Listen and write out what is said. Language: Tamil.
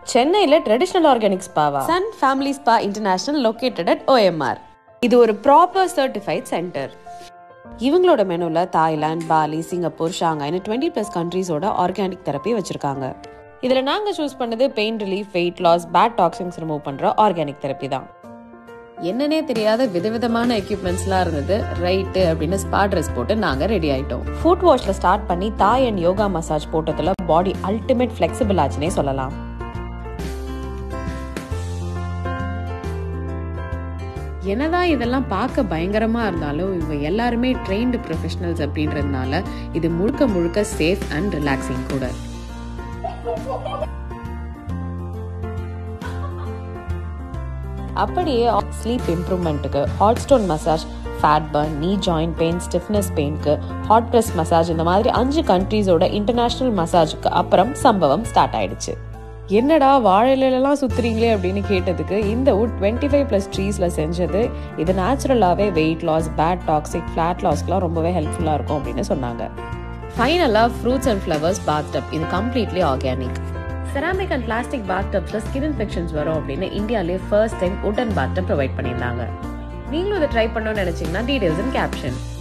சென்னையில் ட்ரெடிஷ்னல் ஆர்கானிக் ஸ்பாவா sun family spa international located at OMR இது ஒரு ப்ராப்பர் சர்டிஃபைட் சென்டர் இவங்களோட மெனுல தாய்லாந்து பாலி சிங்கப்பூர் ஷாங்காய்னு டுவெண்ட்டி ப்ளஸ் கண்ட்ரீஸோட ஆர்கானிக் தெரப்பி வச்சிருக்காங்க இதுல நாங்க சூஸ் பண்ணது pain relief weight loss fat toxins remove பண்ற ஆர்கானிக் தெரப்பி தான் என்னன்னே தெரியாத விதவிதமான எக்யூப்மெண்ட்ஸ்லாம் இருந்தது ரைட்டு அப்படின்னு ஸ்பா ட்ரெஸ் போட்டு நாங்க ரெடி ஆயிட்டோம் ஃபுட் வாஷ்ல ஸ்டார்ட் பண்ணி தாய் அண்ட் யோகா மசாஜ் போட்டதுல பாடி அல்டிமேட் ஃபிளெக்சிபிள் ஆச்சுன்னே சொல்லலாம் என்னதான் இதெல்லாம் பார்க்க பயங்கரமா இருந்தாலும் இவங்க எல்லாருமே ட்ரெயின்டு ப்ரொஃபஷனல்ஸ் அப்படின்றதுனால இது முழுக்க முழுக்க சேஃப் அண்ட் ரிலாக்ஸிங் கூட அப்படியே ஸ்லீப் இம்ப்ரூவ்மெண்ட்டுக்கு hot stone massage fat burn knee joint pain stiffness பெயின்க்கு ஹாட் ப்ரெஸ் மசாஜ் இந்த மாதிரி அஞ்சு கண்ட்ரீஸோட இன்டர்நேஷனல் மசாஜுக்கு அப்புறம் சம்பவம் ஸ்டார்ட் ஆயிடுச்சு என்னடா வாழையிலலாம் சுத்துறீங்களே அப்படின்னு கேட்டதுக்கு இந்த வுட் டுவெண்ட்டி ஃபைவ் ப்ளஸ் ட்ரீஸில் செஞ்சது இது நேச்சுரலாகவே weight loss fat toxic flat லாஸ்க்குலாம் ரொம்பவே ஹெல்ப்ஃபுல்லாக இருக்கும் அப்படின்னு சொன்னாங்க ஃபைனலாக fruits and flowers bathtub இது completely organic ceramic and plastic bath டப்ஸில் ஸ்கின் இன்ஃபெக்ஷன்ஸ் வரும் அப்படின்னு இந்தியாவிலே ஃபர்ஸ்ட் டைம் உடன் பாத் டப் ப்ரொவைட் பண்ணியிருந்தாங்க நீங்களும் இதை ட்ரை பண்ணணும்னு நினைச்சீங்கன்னா டீடைல்ஸ் இன் கேப்ஷன்